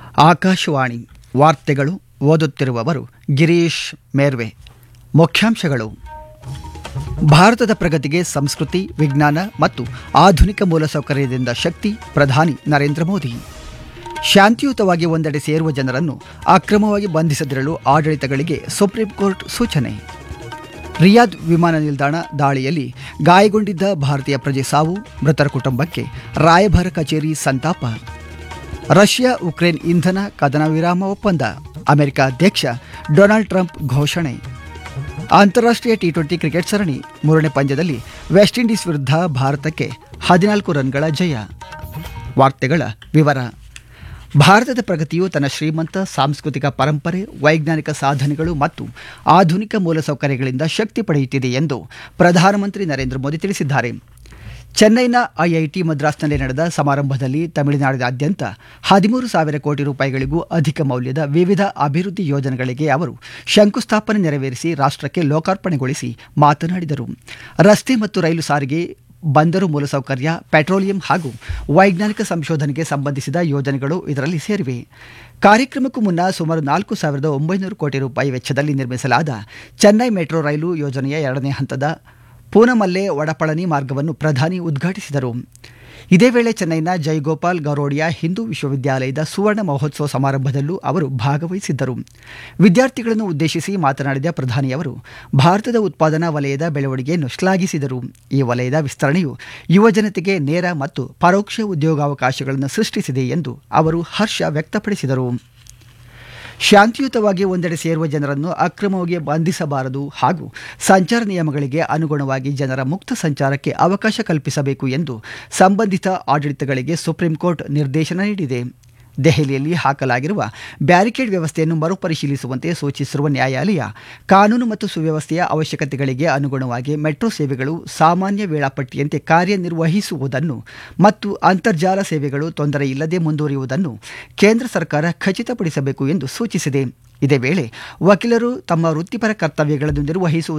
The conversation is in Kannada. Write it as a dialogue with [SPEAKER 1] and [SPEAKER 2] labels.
[SPEAKER 1] ಆಕಾಶವಾಣಿ ವಾರ್ತೆಗಳು ಓದುತ್ತಿರುವವರು ಗಿರೀಶ್ ಮೇರ್ವೆ ಮುಖ್ಯಾಂಶಗಳು ಭಾರತದ ಪ್ರಗತಿಗೆ ಸಂಸ್ಕೃತಿ ವಿಜ್ಞಾನ ಮತ್ತು ಆಧುನಿಕ ಮೂಲಸೌಕರ್ಯದಿಂದ ಶಕ್ತಿ ಪ್ರಧಾನಿ ನರೇಂದ್ರ ಮೋದಿ ಶಾಂತಿಯುತವಾಗಿ ಒಂದೆಡೆ ಸೇರುವ ಜನರನ್ನು ಅಕ್ರಮವಾಗಿ ಬಂಧಿಸದಿರಲು ಆಡಳಿತಗಳಿಗೆ ಸುಪ್ರೀಂ ಕೋರ್ಟ್ ಸೂಚನೆ ರಿಯಾದ್ ವಿಮಾನ ನಿಲ್ದಾಣ ದಾಳಿಯಲ್ಲಿ ಗಾಯಗೊಂಡಿದ್ದ ಭಾರತೀಯ ಪ್ರಜೆ ಸಾವು ಮೃತರ ಕುಟುಂಬಕ್ಕೆ ರಾಯಭಾರ ಕಚೇರಿ ಸಂತಾಪ ರಷ್ಯಾ ಉಕ್ರೇನ್ ಇಂಧನ ಕದನ ವಿರಾಮ ಒಪ್ಪಂದ ಅಮೆರಿಕ ಅಧ್ಯಕ್ಷ ಡೊನಾಲ್ಡ್ ಟ್ರಂಪ್ ಘೋಷಣೆ ಅಂತಾರಾಷ್ಟ್ರೀಯ ಟಿ ಟ್ವೆಂಟಿ ಕ್ರಿಕೆಟ್ ಸರಣಿ ಮೂರನೇ ಪಂದ್ಯದಲ್ಲಿ ವೆಸ್ಟ್ ಇಂಡೀಸ್ ವಿರುದ್ಧ ಭಾರತಕ್ಕೆ ಹದಿನಾಲ್ಕು ರನ್ಗಳ ಜಯ ವಾರ್ತೆಗಳ ವಿವರ ಭಾರತದ ಪ್ರಗತಿಯು ತನ್ನ ಶ್ರೀಮಂತ ಸಾಂಸ್ಕೃತಿಕ ಪರಂಪರೆ ವೈಜ್ಞಾನಿಕ ಸಾಧನೆಗಳು ಮತ್ತು ಆಧುನಿಕ ಮೂಲಸೌಕರ್ಯಗಳಿಂದ ಶಕ್ತಿ ಪಡೆಯುತ್ತಿದೆ ಎಂದು ಪ್ರಧಾನಮಂತ್ರಿ ನರೇಂದ್ರ ಮೋದಿ ತಿಳಿಸಿದ್ದಾರೆ ಚೆನ್ನೈನ ಐಐಟಿ ಮದ್ರಾಸ್ನಲ್ಲಿ ನಡೆದ ಸಮಾರಂಭದಲ್ಲಿ ತಮಿಳುನಾಡಿನಾದ್ಯಂತ ಹದಿಮೂರು ಸಾವಿರ ಕೋಟಿ ರೂಪಾಯಿಗಳಿಗೂ ಅಧಿಕ ಮೌಲ್ಯದ ವಿವಿಧ ಅಭಿವೃದ್ಧಿ ಯೋಜನೆಗಳಿಗೆ ಅವರು ಶಂಕುಸ್ಥಾಪನೆ ನೆರವೇರಿಸಿ ರಾಷ್ಟ್ರಕ್ಕೆ ಲೋಕಾರ್ಪಣೆಗೊಳಿಸಿ ಮಾತನಾಡಿದರು ರಸ್ತೆ ಮತ್ತು ರೈಲು ಸಾರಿಗೆ ಬಂದರು ಮೂಲಸೌಕರ್ಯ ಪೆಟ್ರೋಲಿಯಂ ಹಾಗೂ ವೈಜ್ಞಾನಿಕ ಸಂಶೋಧನೆಗೆ ಸಂಬಂಧಿಸಿದ ಯೋಜನೆಗಳು ಇದರಲ್ಲಿ ಸೇರಿವೆ ಕಾರ್ಯಕ್ರಮಕ್ಕೂ ಮುನ್ನ ಸುಮಾರು ನಾಲ್ಕು ಸಾವಿರದ ಒಂಬೈನೂರು ಕೋಟಿ ರೂಪಾಯಿ ವೆಚ್ಚದಲ್ಲಿ ನಿರ್ಮಿಸಲಾದ ಚೆನ್ನೈ ಮೆಟ್ರೋ ರೈಲು ಯೋಜನೆಯ ಎರಡನೇ ಹಂತದ ಪೂನಮಲ್ಲೆ ಒಡಪಳನಿ ಮಾರ್ಗವನ್ನು ಪ್ರಧಾನಿ ಉದ್ಘಾಟಿಸಿದರು ಇದೇ ವೇಳೆ ಚೆನ್ನೈನ ಜೈಗೋಪಾಲ್ ಗೌರೋಡಿಯಾ ಹಿಂದೂ ವಿಶ್ವವಿದ್ಯಾಲಯದ ಸುವರ್ಣ ಮಹೋತ್ಸವ ಸಮಾರಂಭದಲ್ಲೂ ಅವರು ಭಾಗವಹಿಸಿದ್ದರು ವಿದ್ಯಾರ್ಥಿಗಳನ್ನು ಉದ್ದೇಶಿಸಿ ಮಾತನಾಡಿದ ಪ್ರಧಾನಿಯವರು ಭಾರತದ ಉತ್ಪಾದನಾ ವಲಯದ ಬೆಳವಣಿಗೆಯನ್ನು ಶ್ಲಾಘಿಸಿದರು ಈ ವಲಯದ ವಿಸ್ತರಣೆಯು ಯುವಜನತೆಗೆ ನೇರ ಮತ್ತು ಪರೋಕ್ಷ ಉದ್ಯೋಗಾವಕಾಶಗಳನ್ನು ಸೃಷ್ಟಿಸಿದೆ ಎಂದು ಅವರು ಹರ್ಷ ವ್ಯಕ್ತಪಡಿಸಿದರು ಶಾಂತಿಯುತವಾಗಿ ಒಂದೆಡೆ ಸೇರುವ ಜನರನ್ನು ಅಕ್ರಮವಾಗಿ ಬಂಧಿಸಬಾರದು ಹಾಗೂ ಸಂಚಾರ ನಿಯಮಗಳಿಗೆ ಅನುಗುಣವಾಗಿ ಜನರ ಮುಕ್ತ ಸಂಚಾರಕ್ಕೆ ಅವಕಾಶ ಕಲ್ಪಿಸಬೇಕು ಎಂದು ಸಂಬಂಧಿತ ಆಡಳಿತಗಳಿಗೆ ಸುಪ್ರೀಂ ಕೋರ್ಟ್ ನಿರ್ದೇಶನ ನೀಡಿದೆ ದೆಹಲಿಯಲ್ಲಿ ಹಾಕಲಾಗಿರುವ ಬ್ಯಾರಿಕೇಡ್ ವ್ಯವಸ್ಥೆಯನ್ನು ಮರುಪರಿಶೀಲಿಸುವಂತೆ ಸೂಚಿಸಿರುವ ನ್ಯಾಯಾಲಯ ಕಾನೂನು ಮತ್ತು ಸುವ್ಯವಸ್ಥೆಯ ಅವಶ್ಯಕತೆಗಳಿಗೆ ಅನುಗುಣವಾಗಿ ಮೆಟ್ರೋ ಸೇವೆಗಳು ಸಾಮಾನ್ಯ ವೇಳಾಪಟ್ಟಿಯಂತೆ ಕಾರ್ಯನಿರ್ವಹಿಸುವುದನ್ನು ಮತ್ತು ಅಂತರ್ಜಾಲ ಸೇವೆಗಳು ತೊಂದರೆ ಇಲ್ಲದೆ ಮುಂದುವರಿಯುವುದನ್ನು ಕೇಂದ್ರ ಸರ್ಕಾರ ಖಚಿತಪಡಿಸಬೇಕು ಎಂದು ಸೂಚಿಸಿದೆ ಇದೇ ವೇಳೆ ವಕೀಲರು ತಮ್ಮ ವೃತ್ತಿಪರ ಕರ್ತವ್ಯಗಳನ್ನು ನಿರ್ವಹಿಸುವ